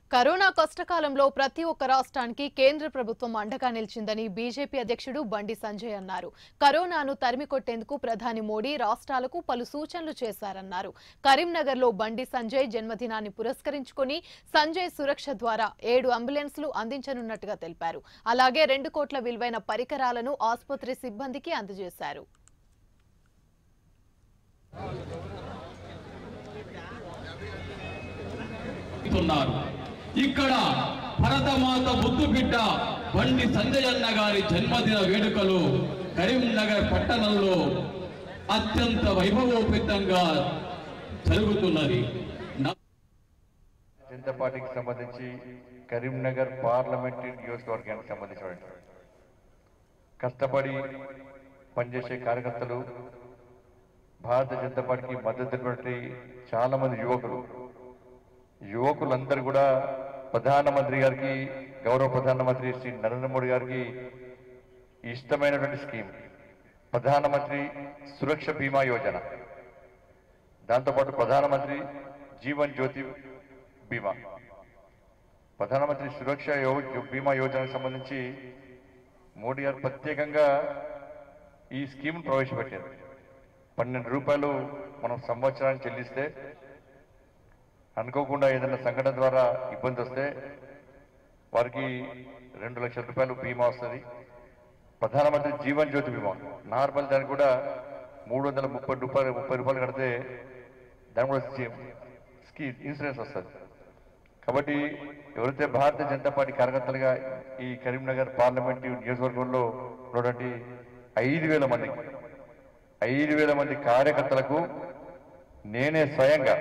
corona కష్టకాలంలో ప్రతి ఒక్క రాష్ట్రానికి కేంద్ర ప్రభుత్వం అండగా నిలిచిందని బీజేపీ అధ్యక్షుడు బండి సంజయ్ అన్నారు కరోనాను తరిమికొట్టేందుకు ప్రధాని మోడీ రాష్ట్రాలకు పలు సూచనలు చేశారన్నారు కరీంనగర్లో బండి సంజయ్ జన్మదినాన్ని పురస్కరించుకుని సంజయ్ సురక్ష ద్వారా ఏడు అంబులెన్స్లు అందించనున్నట్టుగా తెలిపారు అలాగే రెండు కోట్ల విలువైన పరికరాలను ఆసుపత్రి సిబ్బందికి అందజేశారు చేస్తున్నారు ఇక్కడ భరతమాత ముద్దు బిడ్డ బండి సంజయన్న గారి జన్మదిన వేడుకలు కరీంనగర్ పట్టణంలో అత్యంత వైభవోపేతంగా జరుగుతున్నది నా- జనతా పార్టీకి సంబంధించి కరీంనగర్ పార్లమెంటరీ నియోజకవర్గానికి సంబంధించిన కష్టపడి పనిచేసే కార్యకర్తలు భారతీయ జనతా పార్టీకి మద్దతు చాలా మంది యువకులు యువకులందరూ కూడా ప్రధానమంత్రి గారికి గౌరవ ప్రధానమంత్రి శ్రీ నరేంద్ర మోడీ గారికి ఇష్టమైనటువంటి స్కీమ్ ప్రధానమంత్రి సురక్ష బీమా యోజన దాంతోపాటు ప్రధానమంత్రి జీవన్ జ్యోతి బీమా ప్రధానమంత్రి సురక్ష యో- బీమా యోజనకు సంబంధించి మోడీ గారు ప్రత్యేకంగా ఈ స్కీమ్ ప్రవేశపెట్టారు పన్నెండు రూపాయలు మనం సంవత్సరానికి చెల్లిస్తే అనుకోకుండా ఏదైనా సంఘటన ద్వారా ఇబ్బంది వస్తే వారికి రెండు లక్షల రూపాయలు బీమా వస్తుంది ప్రధానమంత్రి జీవన్ జ్యోతి బీమా నార్మల్ దానికి కూడా మూడు వందల ముప్పై రూపాయలు ముప్పై రూపాయలు కడితే దాని కూడా స్కీ- స్కీ ఇన్సూరెన్స్ వస్తుంది కాబట్టి ఎవరైతే భారతీయ జనతా పార్టీ కార్యకర్తలుగా ఈ కరీంనగర్ పార్లమెంటు నియోజకవర్గంలో ఉన్నటువంటి ఐదు వేల మంది ఐదు వేల మంది కార్యకర్తలకు నేనే స్వయంగా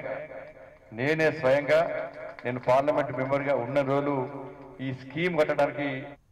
నేనే స్వయంగా నేను పార్లమెంట్ మెంబర్గా ఉన్న రోజులు ఈ స్కీమ్ కట్టడానికి